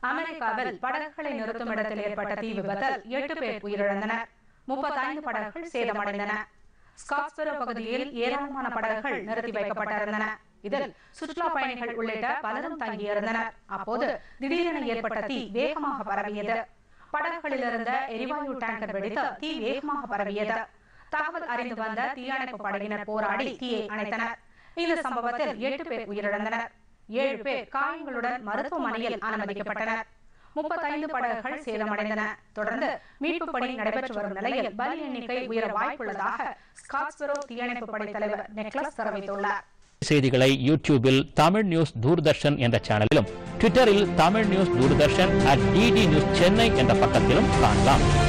அமெரிக்காவில் படகுகளை நிறுத்தும் இடத்தில் ஏற்பட்ட தீ விபத்தில் எட்டு பேர் உயிரிழந்தனர் முப்பத்தைந்து படகுகள் சேதமடைந்தன ஸ்காட்ஸ்பெரோ பகுதியில் ஏராளமான படகுகள் நிறுத்தி வைக்கப்பட்டிருந்தன இதில் சுற்றுலா பயணிகள் உள்ளிட்ட பலரும் தங்கியிருந்தனர் அப்போது திடீரென ஏற்பட்ட தீ வேகமாக பரவியது படகுகளில் இருந்த எரிவாயு டேங்கர் வெடித்து தீ வேகமாக பரவியது தகவல் அறிந்து வந்த தீயணைப்பு படையினர் போராடி தீயை அணைத்தனர் இந்த சம்பவத்தில் எட்டு பேர் உயிரிழந்தனர் ஏழு பேர் காயங்களுடன் மருத்துவமனையில் அனுமதிக்கப்பட்டனர் முப்பத்தைந்து படகுகள் சேதமடைந்தன தொடர்ந்து மீட்பு பணி நடைபெற்று வரும் நிலையில் பலி எண்ணிக்கை உயர வாய்ப்புள்ளதாக ஸ்காட்ஸ்பெரோ தீயணைப்பு படை தலைவர் நெக்லஸ் தெரிவித்துள்ளார் செய்திகளை யூடியூபில் தமிழ் நியூஸ் தூர்தர்ஷன் என்ற சேனலிலும் ட்விட்டரில் Tamil news Doordarshan at D D news Chennai என்ற பக்கத்திலும் காணலாம்